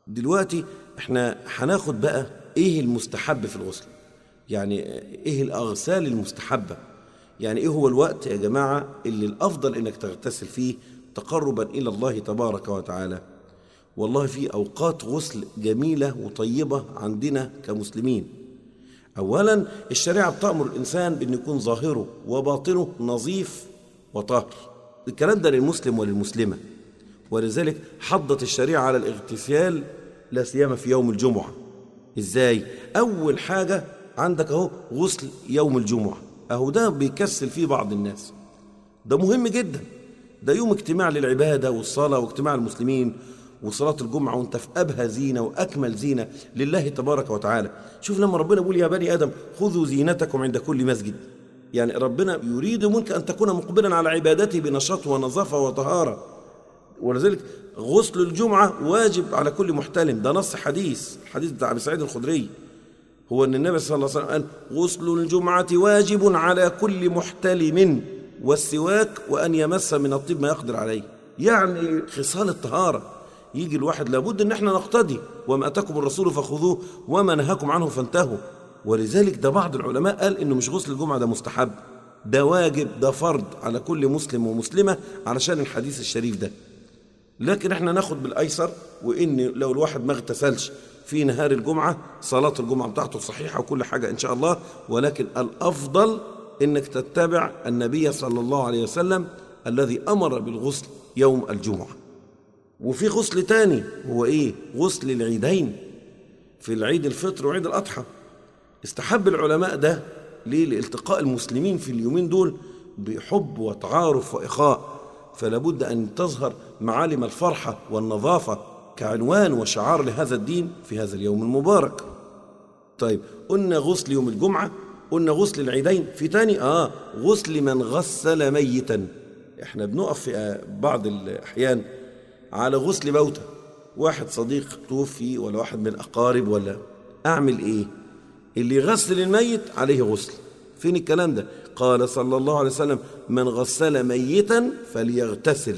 دلوقتي احنا هناخد بقى ايه المستحب في الغسل يعني ايه الاغسال المستحبه يعني ايه هو الوقت يا جماعه اللي الافضل انك تغتسل فيه تقربا الى الله تبارك وتعالى والله في اوقات غسل جميله وطيبه عندنا كمسلمين اولا الشريعه بتامر الانسان بان يكون ظاهره وباطنه نظيف وطاهر الكلام ده للمسلم وللمسلمه ولذلك حضت الشريعه على الاغتسال لا سيما في يوم الجمعه ازاي اول حاجه عندك اهو غسل يوم الجمعه اهو ده بيكسل فيه بعض الناس ده مهم جدا ده يوم اجتماع للعباده والصلاه واجتماع المسلمين وصلاة الجمعة وانت في أبهى زينة وأكمل زينة لله تبارك وتعالى شوف لما ربنا بيقول يا بني آدم خذوا زينتكم عند كل مسجد يعني ربنا يريد منك أن تكون مقبلا على عبادته بنشاط ونظافة وطهارة ولذلك غسل الجمعة واجب على كل محتلم ده نص حديث الحديث بتاع أبي سعيد الخدري هو أن النبي صلى الله عليه وسلم قال غسل الجمعة واجب على كل محتلم والسواك وأن يمس من الطيب ما يقدر عليه يعني خصال الطهارة يجي الواحد لابد ان احنا نقتدي وما اتاكم الرسول فخذوه وما نهاكم عنه فانتهوا ولذلك ده بعض العلماء قال انه مش غسل الجمعه ده مستحب ده واجب ده فرض على كل مسلم ومسلمه علشان الحديث الشريف ده لكن احنا ناخد بالايسر وان لو الواحد ما اغتسلش في نهار الجمعه صلاه الجمعه بتاعته صحيحه وكل حاجه ان شاء الله ولكن الافضل انك تتبع النبي صلى الله عليه وسلم الذي امر بالغسل يوم الجمعه وفي غسل تاني هو ايه غسل العيدين في العيد الفطر وعيد الاضحى استحب العلماء ده ليه لالتقاء المسلمين في اليومين دول بحب وتعارف واخاء فلا بد ان تظهر معالم الفرحه والنظافه كعنوان وشعار لهذا الدين في هذا اليوم المبارك طيب قلنا غسل يوم الجمعه قلنا غسل العيدين في تاني اه غسل من غسل ميتا احنا بنقف في بعض الاحيان على غسل موتى واحد صديق توفي ولا واحد من الأقارب ولا أعمل إيه اللي يغسل الميت عليه غسل فين الكلام ده قال صلى الله عليه وسلم من غسل ميتا فليغتسل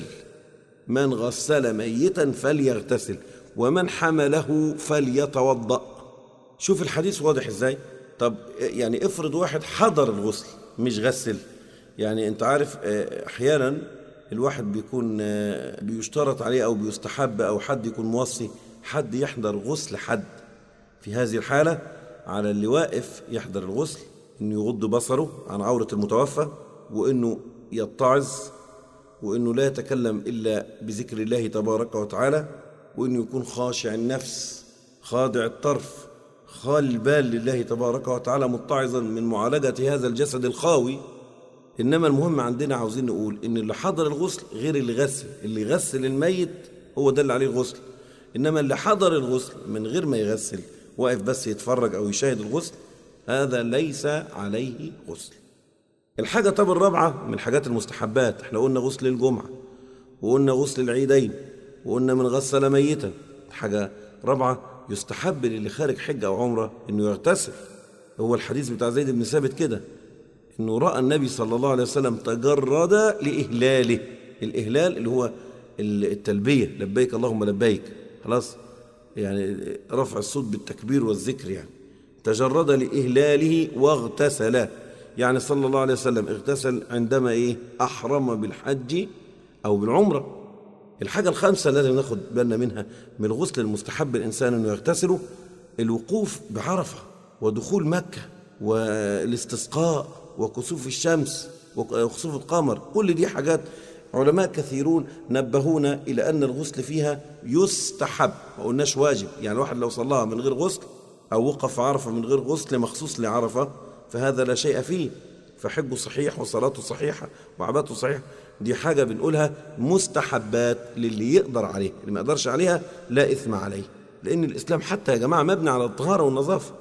من غسل ميتا فليغتسل ومن حمله فليتوضأ شوف الحديث واضح ازاي طب يعني افرض واحد حضر الغسل مش غسل يعني انت عارف احيانا الواحد بيكون بيشترط عليه او بيستحب او حد يكون موصي حد يحضر غسل حد في هذه الحاله على اللي واقف يحضر الغسل انه يغض بصره عن عوره المتوفى وانه يتعظ وانه لا يتكلم الا بذكر الله تبارك وتعالى وانه يكون خاشع النفس خاضع الطرف خال البال لله تبارك وتعالى متعظا من معالجه هذا الجسد الخاوي انما المهم عندنا عاوزين نقول ان اللي حضر الغسل غير اللي غسل اللي غسل الميت هو ده اللي عليه الغسل انما اللي حضر الغسل من غير ما يغسل واقف بس يتفرج او يشاهد الغسل هذا ليس عليه غسل الحاجة طب الرابعة من الحاجات المستحبات احنا قلنا غسل الجمعة وقلنا غسل العيدين وقلنا من غسل ميتا حاجة رابعة يستحب للي خارج حجة أو عمرة إنه يغتسل هو الحديث بتاع زيد بن ثابت كده انه راى النبي صلى الله عليه وسلم تجرد لاهلاله الاهلال اللي هو التلبيه لبيك اللهم لبيك خلاص يعني رفع الصوت بالتكبير والذكر يعني تجرد لاهلاله واغتسل يعني صلى الله عليه وسلم اغتسل عندما ايه احرم بالحج او بالعمره الحاجه الخامسه اللي لازم ناخد بالنا منها من الغسل المستحب الانسان انه يغتسله الوقوف بعرفه ودخول مكه والاستسقاء وكسوف الشمس وخسوف القمر كل دي حاجات علماء كثيرون نبهونا إلى أن الغسل فيها يستحب ما قلناش واجب يعني الواحد لو صلاها من غير غسل أو وقف عرفة من غير غسل مخصوص لعرفة فهذا لا شيء فيه فحجه صحيح وصلاته صحيحة وعبادته صحيحة دي حاجة بنقولها مستحبات للي يقدر عليه اللي ما يقدرش عليها لا إثم عليه لأن الإسلام حتى يا جماعة مبني على الطهارة والنظافة